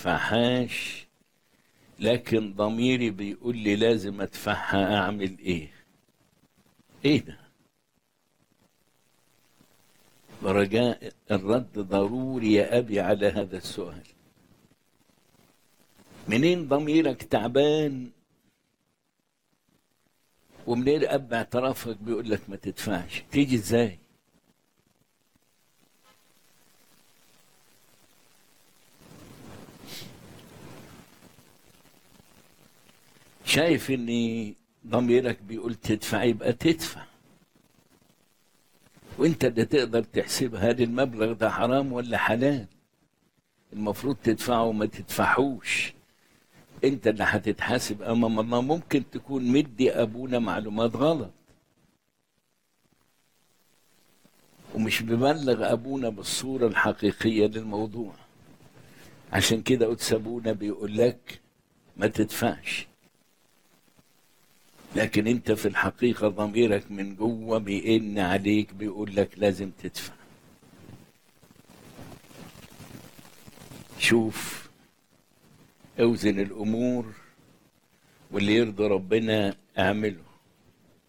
ادفعهاش لكن ضميري بيقول لي لازم ادفعها اعمل ايه ايه ده رجاء الرد ضروري يا ابي على هذا السؤال منين ضميرك تعبان ومنين اب اعترافك بيقول لك ما تدفعش تيجي ازاي شايف ان ضميرك بيقول تدفع يبقى تدفع وانت اللي تقدر تحسب هل المبلغ ده حرام ولا حلال المفروض تدفعه وما تدفعوش انت اللي هتتحاسب امام الله ممكن تكون مدي ابونا معلومات غلط ومش ببلغ ابونا بالصوره الحقيقيه للموضوع عشان كده قدس ابونا بيقول لك ما تدفعش لكن انت في الحقيقه ضميرك من جوه بيئن عليك بيقول لك لازم تدفع شوف اوزن الامور واللي يرضي ربنا اعمله